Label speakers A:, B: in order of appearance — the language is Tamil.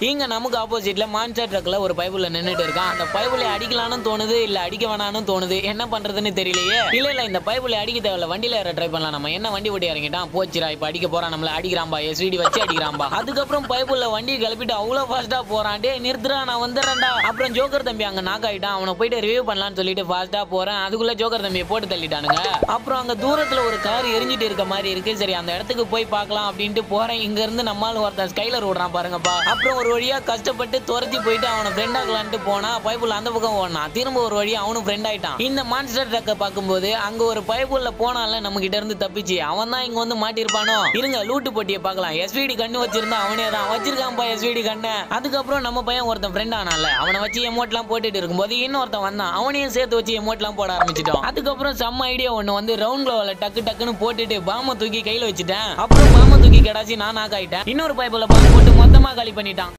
A: இங்க நமக்கு ஆப்போசிட்ல மான்ஸ்டர் ட்ரக்ல ஒரு பைப்புல நின்னுட்டு இருக்கான் அந்த பைப்புல அடிக்கலாம்னு தோணுது இல்ல அடிக்க வேணாம்னு தோணுது என்ன பண்றதுன்னு தெரியலையே இல்ல இல்ல இந்த பைப்புல அடிக்க தேவையில்ல வண்டியில ஏற ட்ரை பண்ணலாம் நம்ம என்ன வண்டி ஓட்டி இறங்கிட்டான் போச்சுடா இப்ப அடிக்க போறான் நம்மள அடிக்கிறான்பா எஸ்விடி வச்சு அடிக்கிறான்பா அதுக்கப்புறம் பைப்புல வண்டி கிளப்பிட்டு அவ்வளவு ஃபாஸ்டா போறான் டே நிறுத்துறா நான் வந்துடுறேன்டா அப்புறம் ஜோக்கர் தம்பி அங்க நாக் ஆயிட்டான் அவனை போயிட்டு ரிவ்யூ பண்ணலாம்னு சொல்லிட்டு ஃபாஸ்டா போறேன் அதுக்குள்ள ஜோக்கர் தம்பியை போட்டு தள்ளிட்டானுங்க அப்புறம் அங்க தூரத்துல ஒரு கார் எரிஞ்சிட்டு இருக்க மாதிரி இருக்கு சரி அந்த இடத்துக்கு போய் பார்க்கலாம் அப்படின்ட்டு போறேன் இங்க இருந்து நம்மால் ஒருத்தன் ஸ்கைலர் ஓடுறான் பாருங்கப்பா அப்புறம் ஒரு வழியா கஷ்டப்பட்டு துரத்தி போயிட்டு அவனை ஃப்ரெண்ட் ஆகலான்ட்டு போனா பைப்புல அந்த பக்கம் ஓடினான் திரும்ப ஒரு வழியா அவனும் ஃப்ரெண்ட் ஆயிட்டான் இந்த மான்ஸ்டர் ட்ரக்கை பார்க்கும்போது அங்க ஒரு பைப்புல போனால நம்ம கிட்ட இருந்து தப்பிச்சு அவன் தான் இங்க வந்து மாட்டிருப்பானோ இருங்க லூட்டு போட்டியை பார்க்கலாம் எஸ்விடி கண்ணு வச்சிருந்தா அவனே தான் வச்சிருக்கான்ப்பா எஸ்விடி கண்ணை அதுக்கப்புறம் நம்ம பையன் ஒருத்தன் ஃப்ரெண்ட் ஆனால அவனை வச்சு எமோட்லாம் போட்டுட்டு இருக்கும்போது இன்னொருத்தன் வந்தான் அவனையும் சேர்த்து வச்சு எமோட்லாம் போட ஆரம்பிச்சிட்டோம் அதுக்கப்புறம் செம்ம ஐடியா ஒண்ணு வந்து ரவுண்ட் க்ளோவில் டக்கு டக்குன்னு போட்டுட்டு பாம தூக்கி கையில வச்சுட்டேன் அப்புறம் பாம தூக்கி கிடாச்சி நான் நாக் ஆயிட்டேன் இன்னொரு பைப்புல பாம்பு போட்டு மொத்தமா காலி பண்ணிட்டான்